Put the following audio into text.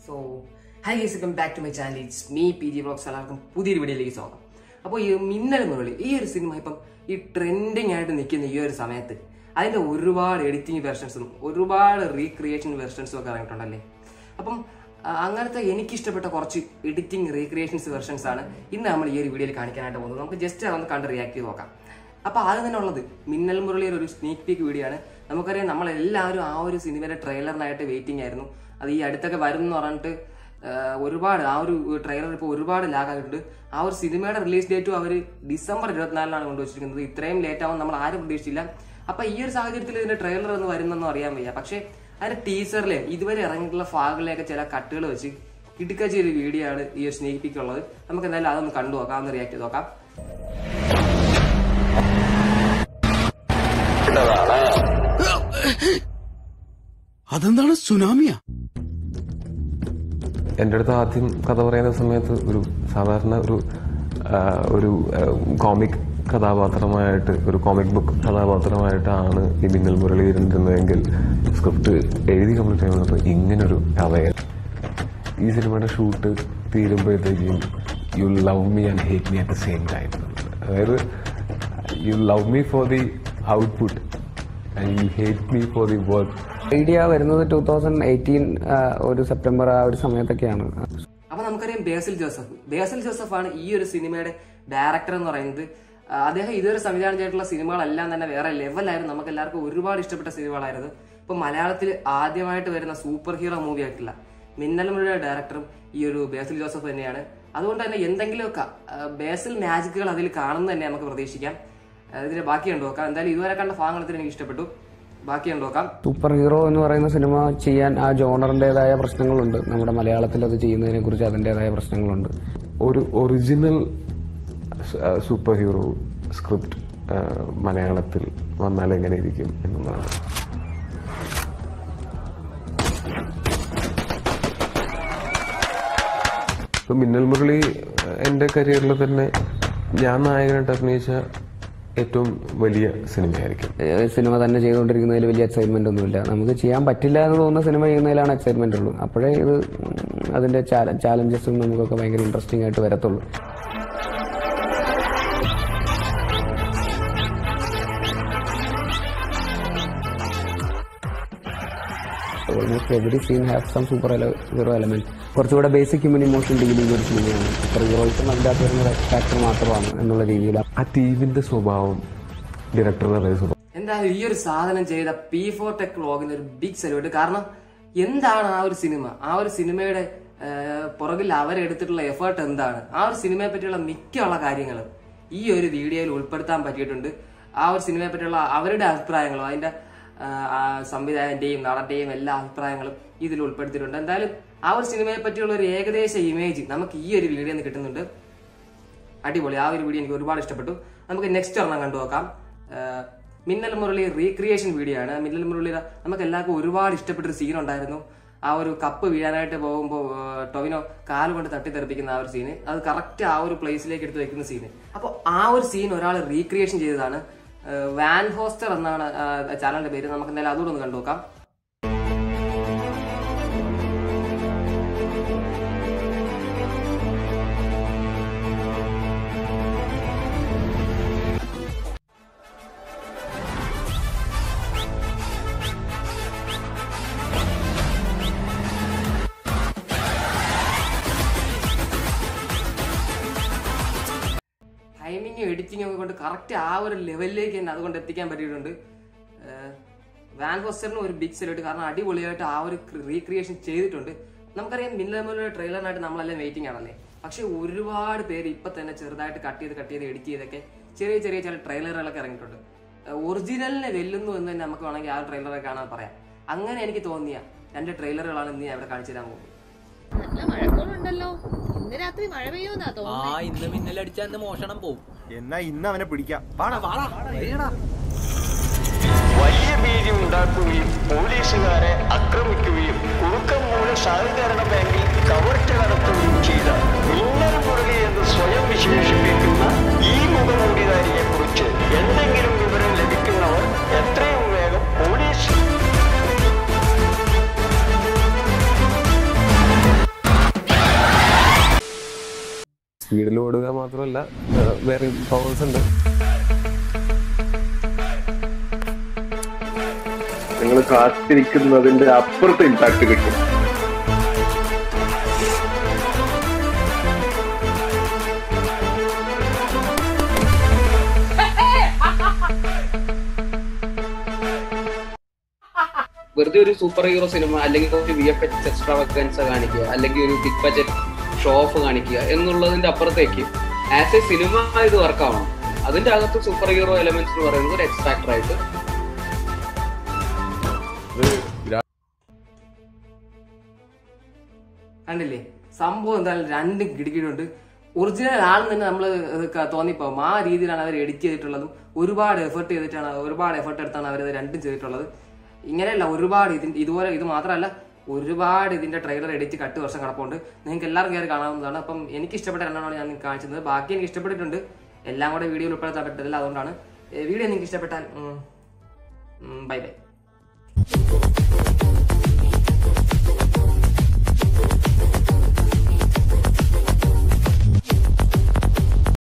so hi guys welcome back to my channel it's me P G vlogs എല്ലാവർക്കും പുതിയൊരു വീഡിയോയിലേക്ക് സ്വാഗതം അപ്പോൾ ഈ മിന്നൽ മുരളി ഈ ഒരു സിനിമ ഇപ്പം ഈ ട്രെൻഡിങ് ആയിട്ട് നിൽക്കുന്ന ഈ ഒരു സമയത്ത് അതിന്റെ ഒരുപാട് എഡിറ്റിംഗ് വെർഷൻസും ഒരുപാട് റീക്രിയേഷൻ വെർഷൻസും ഒക്കെ ഇറങ്ങിയിട്ടുണ്ടല്ലേ അപ്പം ആ, അങ്ങനത്തെ എനിക്ക് ഇഷ്ടപ്പെട്ട കുറച്ച് എഡിറ്റിംഗ് റീക്രിയേഷൻസ് വെർഷൻസ് ആണ് ഇന്ന് നമ്മൾ ഈ ഒരു വീഡിയോയിൽ കാണിക്കാനായിട്ട് പോകുന്നത് നമുക്ക് ജസ്റ്റ് അതൊന്ന് കണ്ട് റിയാക്ട് ചെയ്ത് നോക്കാം അപ്പൊ ആദ്യം തന്നെ ഉള്ളത് മിന്നൽ മുരളിയുടെ ഒരു സ്നീക്ക് പീക്ക് വീഡിയോ ആണ് നമുക്കറിയാം നമ്മളെല്ലാവരും ആ ഒരു സിനിമയുടെ ട്രെയിലറിനായിട്ട് വെയിറ്റിംഗ് ആയിരുന്നു അത് ഈ അടുത്തൊക്കെ വരും എന്ന് പറഞ്ഞിട്ട് ആ, ഒരുപാട് ആ ഒരു ട്രെയിലർ ഇപ്പോൾ ഒരുപാട് ലാഗ് ആയിട്ടുണ്ട് ആ ഒരു സിനിമയുടെ റിലീസ് ഡേറ്റും അവർ ഡിസംബർ ഇരുപത്തിനാലിനാണ് കൊണ്ടുവച്ചിരിക്കുന്നത് ഇത്രയും ലേറ്റ് ആവും നമ്മൾ ആരും പ്രതീക്ഷിച്ചില്ല അപ്പൊ ഈ ഒരു സാഹചര്യത്തിൽ ഇതിന്റെ ട്രെയിലർ എന്ന് വരുന്നെന്നും അറിയാൻ വയ്യ പക്ഷേ അതിന്റെ ടീസറിലെ ഇതുവരെ ഇറങ്ങിയിട്ടുള്ള ഫാഗിലെയൊക്കെ ചില കട്ടുകൾ വെച്ച് ഇടുക്കച്ച ഒരു വീഡിയോ ആണ് ഈ ഒരു സ്നേക് പീക്ക് ഉള്ളത് നമുക്ക് എന്തായാലും അതൊന്ന് കണ്ടു നോക്കാം ഒന്ന് റിയാക്ട് ചെയ്ത് നോക്കാം അതെന്താണ് സുനാമിയാ എൻ്റെ അടുത്ത് ആദ്യം കഥ പറയുന്ന സമയത്ത് ഒരു സാധാരണ ഒരു ആ, ഒരു കോമിക് കഥാപാത്രമായിട്ട് ഒരു കോമിക് ബുക്ക് കഥാപാത്രമായിട്ടാണ് ഈ മിന്നൽ മുരളി ഇരുന്നിരുന്നതെങ്കിൽ സ്ക്രിപ്റ്റ് എഴുതി കംപ്ലീറ്റ് ചെയ്യുമ്പോൾ ഇങ്ങനൊരു കഥയൻ ഈ സിനിമയുടെ ഷൂട്ട് തീരുമ്പോഴത്തേക്കും you love me and hate me at the same time അതായത് you love me for the output and you hate me for the work idea വരുന്നത് ടൂ തൗസൻഡ് എയ്റ്റീൻ ഒരു സെപ്റ്റംബർ ആ ഒരു സമയത്തൊക്കെയാണ് അപ്പൊ നമുക്കറിയാം ബേസിൽ ജോസഫ് ബേസിൽ ജോസഫ് ആണ് ഈ ഒരു സിനിമയുടെ ഡയറക്ടർ എന്ന് പറയുന്നത് ആ, അദ്ദേഹം ഇതുവരെ സംവിധാനം ചെയ്തിട്ടുള്ള സിനിമകളെല്ലാം തന്നെ വേറെ ലെവലായിരുന്നു നമുക്ക് എല്ലാവർക്കും ഒരുപാട് ഇഷ്ടപ്പെട്ട സിനിമകളായിരുന്നു ഇപ്പൊ മലയാളത്തിൽ ആദ്യമായിട്ട് വരുന്ന സൂപ്പർ ഹീറോ മൂവി ആയിട്ടുള്ള മിന്നൽമുഴയുടെ ഡയറക്ടറും ഈ ഒരു ബേസിൽ ജോസഫ് തന്നെയാണ് അതുകൊണ്ട് തന്നെ എന്തെങ്കിലുമൊക്കെ ആ, ബേസിൽ മാജിക്കുകൾ അതിൽ കാണുന്നത് തന്നെ നമുക്ക് പ്രതീക്ഷിക്കാം ആ, ഇതിന്റെ ബാക്കി കണ്ടു നോക്കാം എന്തായാലും ഇതുവരെ കണ്ട ഭാഗങ്ങളത്തിൽ എനിക്ക് ഇഷ്ടപ്പെട്ടു ബാക്കി കണ്ടു നോക്കാം സൂപ്പർ ഹീറോ എന്ന് പറയുന്ന സിനിമ ചെയ്യാൻ ആ ജോണറിൻ്റെതായ പ്രശ്നങ്ങളുണ്ട് നമ്മുടെ മലയാളത്തിൽ അത് ചെയ്യുന്നതിനെ കുറിച്ച് അതിൻ്റെതായ പ്രശ്നങ്ങളുണ്ട് ഒരു ഒറിജിനൽ സൂപ്പർ ഹീറോ സ്ക്രിപ്റ്റ് മലയാളത്തിൽ വന്നാൽ എങ്ങനെ ഇരിക്കും എന്നുള്ളതാണ് ഇപ്പൊ മിന്നൽ മുരളി ഏഹ്, എൻ്റെ കരിയറിൽ തന്നെ ഞാൻ നായകനായിട്ട് അഭിനയിച്ച ഏറ്റവും വലിയ സിനിമയായിരിക്കും ഏഹ് സിനിമ തന്നെ ചെയ്തുകൊണ്ടിരിക്കുന്നതിൽ വലിയ എക്സൈറ്റ്മെന്റ് ഒന്നുമില്ല നമുക്ക് ചെയ്യാൻ പറ്റില്ല എന്ന് തോന്നുന്ന സിനിമ ചെയ്യുന്നതിലാണ് എക്സൈറ്റ്മെന്റ് ഉള്ളൂ അപ്പോഴേ ഇത് ഉം, അതിന്റെ ചാലഞ്ചസും നമുക്കൊക്കെ ഭയങ്കര ഇൻട്രസ്റ്റിംഗ് ആയിട്ട് വരത്തുള്ളൂ almost every scene have some super hero element കുറച്ചുകൂടെ ബേസിക് ഹ്യൂമൻ ഇമോഷൻ ഡീൽ ചെയ്യുന്ന ഒരു സിനിമയാണ് സൂപ്പർ ഹീറോയിസം അതിൻ്റെ അകത്ത് വരുന്ന ഫാക്ടർ മാത്രമാണ് എന്നുള്ള രീതിയിൽ ആ ടീമിന്റെ സ്വഭാവം ഡയറക്ടറുടെ അതേ സ്വഭാവം എന്തായാലും ഈ ഒരു സാധനം ചെയ്ത പി ഫോർ ടെക് വ്ളോഗിന് ഒരു ബിഗ് സല്യൂട്ട് കാരണം എന്താണ് ആ ഒരു സിനിമ ആ ഒരു സിനിമയുടെ ആ, പുറകിൽ അവരെടുത്തിട്ടുള്ള എഫേർട്ട് എന്താണ് ആ ഒരു സിനിമയെ പറ്റിയുള്ള മിക്കുള്ള കാര്യങ്ങൾ ഈ ഒരു വീഡിയോയിൽ ഉൾപ്പെടുത്താൻ പറ്റിയിട്ടുണ്ട് ആ ഒരു സിനിമയെ പറ്റിയുള്ള അവരുടെ അഭിപ്രായങ്ങളും അതിന്റെ ആ, ആ സംവിധായകന്റെയും നടന്റെയും എല്ലാ അഭിപ്രായങ്ങളും ഇതിൽ ഉൾപ്പെടുത്തിയിട്ടുണ്ട് എന്തായാലും ആ ഒരു സിനിമയെ പറ്റിയുള്ള ഒരു ഏകദേശ ഇമേജ് നമുക്ക് ഈ ഒരു വീഡിയോയിൽ നിന്ന് കിട്ടുന്നുണ്ട് അടിപൊളി ആ ഒരു വീഡിയോ എനിക്ക് ഒരുപാട് ഇഷ്ടപ്പെട്ടു നമുക്ക് നെക്സ്റ്റ് ഒരെണ്ണം കണ്ടു നോക്കാം ആഹ് മിന്നൽ മുരളി റീക്രിയേഷൻ വീഡിയോ ആണ് മിന്നൽ മുരളിയുടെ നമുക്ക് എല്ലാവർക്കും ഒരുപാട് ഇഷ്ടപ്പെട്ട ഒരു സീൻ ഉണ്ടായിരുന്നു ആ ഒരു കപ്പ് വീഴാനായിട്ട് പോകുമ്പോൾ ടൊവിനോ കാല് കൊണ്ട് തട്ടിത്തെറിപ്പിക്കുന്ന ആ ഒരു സീന് അത് കറക്റ്റ് ആ ഒരു പ്ലേസിലേക്ക് എടുത്ത് വെക്കുന്ന സീന് അപ്പോൾ ആ ഒരു സീൻ ഒരാൾ റീക്രിയേഷൻ ചെയ്തതാണ് ആഹ് വാൻ ഹോസ്റ്റർ എന്നാണ് ചാനലിന്റെ പേര് നമുക്ക് എന്തായാലും അതുകൂടെ ഒന്ന് കണ്ടു നോക്കാം ടൈമിങ്ങും എഡിറ്റിംഗും ഒക്കെ കൊണ്ട് കറക്റ്റ് ആ ഒരു ലെവലിലേക്ക് തന്നെ അതുകൊണ്ട് എത്തിക്കാൻ പറ്റിയിട്ടുണ്ട് ഏഹ് വാൻ ഹോസ്റ്ററിന് ഒരു ബിഗ് സെലിട്ട് കാരണം അടിപൊളിയായിട്ട് ആ ഒരു റീക്രിയേഷൻ ചെയ്തിട്ടുണ്ട് നമുക്കറിയാം മിന്നലമൂലയുടെ ട്രെയിലറിനായിട്ട് നമ്മളെല്ലാം വെയിറ്റിംഗ് ആണല്ലേ പക്ഷെ ഒരുപാട് പേര് ഇപ്പൊ തന്നെ ചെറുതായിട്ട് കട്ട് ചെയ്ത് കട്ട് ചെയ്ത് എഡിറ്റ് ചെയ്തൊക്കെ ചെറിയ ചെറിയ ചില ട്രെയിലറുകളൊക്കെ ഇറങ്ങിയിട്ടുണ്ട് ഒറിജിനലിനെ വെല്ലുന്നു എന്ന് തന്നെ നമുക്ക് വേണമെങ്കിൽ ആ ട്രെയിലറെ കാണാൻ പറയാം അങ്ങനെ എനിക്ക് തോന്നിയ രണ്ട് ട്രെയിലറുകളാണ് ഇന്ന് ഞാൻ ഇവിടെ കാണിച്ചു തരാൻ പോകുന്നത് നല്ല മഴക്കോളുണ്ടല്ലോ ഇന്ന് രാത്രി മഴ പെയ്യുമെന്നാ ആ തോന്നുന്നത് ഇന്ന് മിന്നലടിച്ചാ ഇന്ന് മോഷണം പോവും എന്നാ ഇന്ന് അവനെ പിടിക്കാം വാടാ വാടാ വലിയ ഭീതി ഉണ്ടാക്കുകയും പോലീസുകാരെ ആക്രമിക്കുകയും കുറുക്കം മൂലം സഹകരണ ബാങ്കിൽ കവർച്ച നടത്തുകയും ചെയ്ത മിന്നൽ മുരളി എന്ന് സ്വയം വിശേഷിപ്പിക്കുന്ന ഈ മുഖമൂടിധാരിയെ കുറിച്ച് എന്തെങ്കിലും വിവരം ലഭിക്കുന്നവർ എത്രയും വേഗം പോലീസ് സ്പീഡിൽ ഓടുക മാത്രമല്ല ആ, വേറെ പവേഴ്സ് ഉണ്ട് നിങ്ങൾ കാത്തിരിക്കുന്നതിന്റെ അപ്പുറത്തെ ഇമ്പാക്ട് കിട്ടും വെറുതെ ഒരു സൂപ്പർ ഹീറോ സിനിമ അല്ലെങ്കിൽ ഒരു V F X extravagance കാണിക്കുക അല്ലെങ്കിൽ ഒരു ബിഗ് ബജറ്റ് ഷോ ഓഫ് കാണിക്കുക എന്നുള്ളതിന്റെ അപ്പുറത്തേക്ക് ആസ് എ സിനിമ ഇത് വർക്കാവണം അതിന്റെ അകത്ത് സൂപ്പർ ഹീറോ എലമെന്റ്സ് എന്ന് പറയുന്നത് ഒരു എക്സ് ഫാക്ടർ ആയിട്ട് കണ്ടില്ലേ സംഭവം എന്തായാലും രണ്ടും കിടിക്കിടുണ്ട് ഒറിജിനൽ ആണെന്ന് തന്നെ നമ്മൾ തോന്നിപ്പോകും ആ രീതിയിലാണ് അവർ എഡിറ്റ് ചെയ്തിട്ടുള്ളതും ഒരുപാട് എഫേർട്ട് ചെയ്തിട്ടാണ് ഒരുപാട് എഫേർട്ട് എടുത്താണ് അവർ രണ്ടും ചെയ്തിട്ടുള്ളത് ഇങ്ങനെയല്ല ഒരുപാട് ഇതിന്റെ ഇതുപോലെ ഇത് മാത്രമല്ല ഒരുപാട് ഇതിന്റെ ട്രെയിലർ എഡിറ്റ് കട്ട് വർഷം കിടപ്പുണ്ട് നിങ്ങൾക്ക് എല്ലാവർക്കും കയറി കാണാവുന്നതാണ് അപ്പം എനിക്ക് ഇഷ്ടപ്പെട്ട രണ്ടെണ്ണമാണ് ഞാൻ നിങ്ങൾക്ക് കാണിച്ചത് ബാക്കി എനിക്ക് ഇഷ്ടപ്പെട്ടിട്ടുണ്ട് എല്ലാം കൂടെ വീഡിയോയിൽ ഉൾപ്പെടുത്താൻ പറ്റത്തില്ല അതുകൊണ്ടാണ് വീഡിയോ നിങ്ങൾക്ക് ഇഷ്ടപ്പെട്ടാൽ ബൈ ബൈ